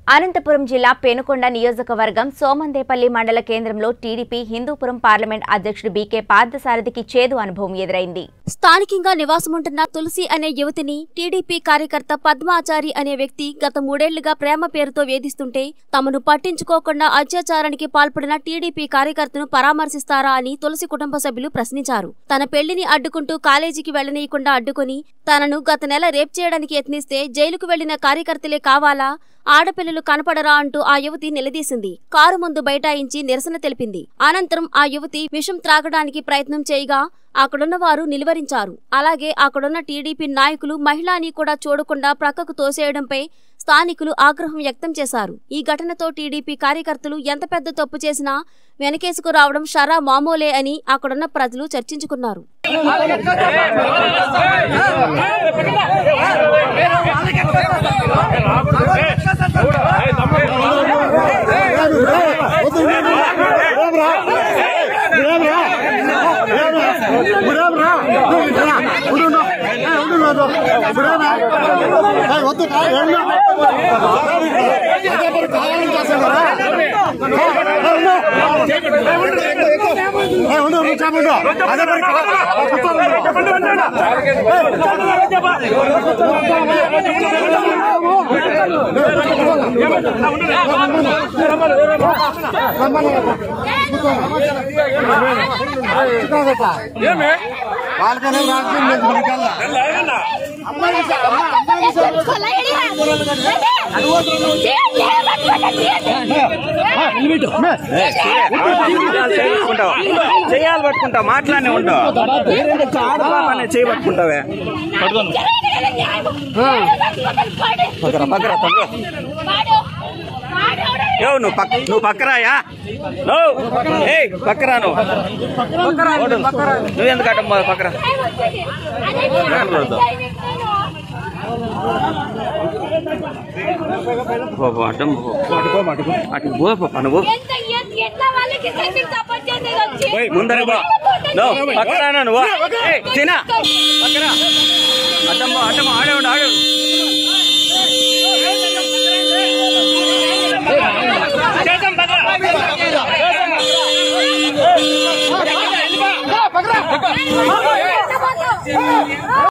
అనంతపురం జిల్లా పెనుకొండ నియోజకవర్గం సోమందేపల్లి మండల కేంద్రంలో టీడీపీ హిందూపురం పార్లమెంట్ అధ్యక్షుడు బీకే పార్థసారథికి చేదు అనుభవం ఎదురైంది స్థానికంగా నివాసముంటున్న తులసి అనే యువతిని టీడీపీ కార్యకర్త పద్మాచారి అనే వ్యక్తి గత మూడేళ్లుగా ప్రేమ పేరుతో వేధిస్తుంటే తమను పట్టించుకోకుండా అత్యాచారానికి పాల్పడిన టీడీపీ కార్యకర్తను పరామర్శిస్తారా అని తులసి కుటుంబ సభ్యులు ప్రశ్నించారు తన పెళ్లిని అడ్డుకుంటూ కాలేజీకి వెళ్లనీయకుండా అడ్డుకుని తనను గత నెల రేప్ చేయడానికి యత్నిస్తే జైలుకు వెళ్లిన కార్యకర్తలే కావాలా ఆడపిల్లలు కనపడరా అంటూ ఆ యువతి నిలదీసింది కారు ముందు బైఠాయించి నిరసన తెలిపింది అనంతరం ఆ యువతి విషం త్రాగడానికి ప్రయత్నం చేయగా అక్కడున్న వారు నిలువరించారు అలాగే అక్కడున్న టీడీపీ నాయకులు మహిళని కూడా చూడకుండా ప్రక్కకు తోసేయడంపై స్థానికులు ఆగ్రహం వ్యక్తం చేశారు ఈ ఘటనతో టీడీపీ కార్యకర్తలు ఎంత పెద్ద తప్పు చేసినా వెనకేసుకు రావడం షరా మామూలే అని అక్కడున్న ప్రజలు చర్చించుకున్నారు వాళ్ళకనే రాజ్యం లేదు మనకల్లా చేయాలి పట్టుకుంటావు మాట్లాడి ఉంటావు ఆడపాపనే చేయి పట్టుకుంటావే పక్కరా పక్కరా తమ్ముడు యో నువ్వు పక్క నువ్వు పక్కరాయా నువ్వు ఏయ్ పక్కరా నువ్వు ఓడు. నువ్వు ఎందుకు అడ్డం పక్కరా పో, పో, అడ్డం పో. అటు పో పాపా నువ్వు ఓయ్, ముందర బా నో పక్కరానా నువ్వు ఏయ్, తినా పక్కరా అడ్డం బా అడ్డం ఆడే ఉండు ఆడే ఉండు. పక్కరా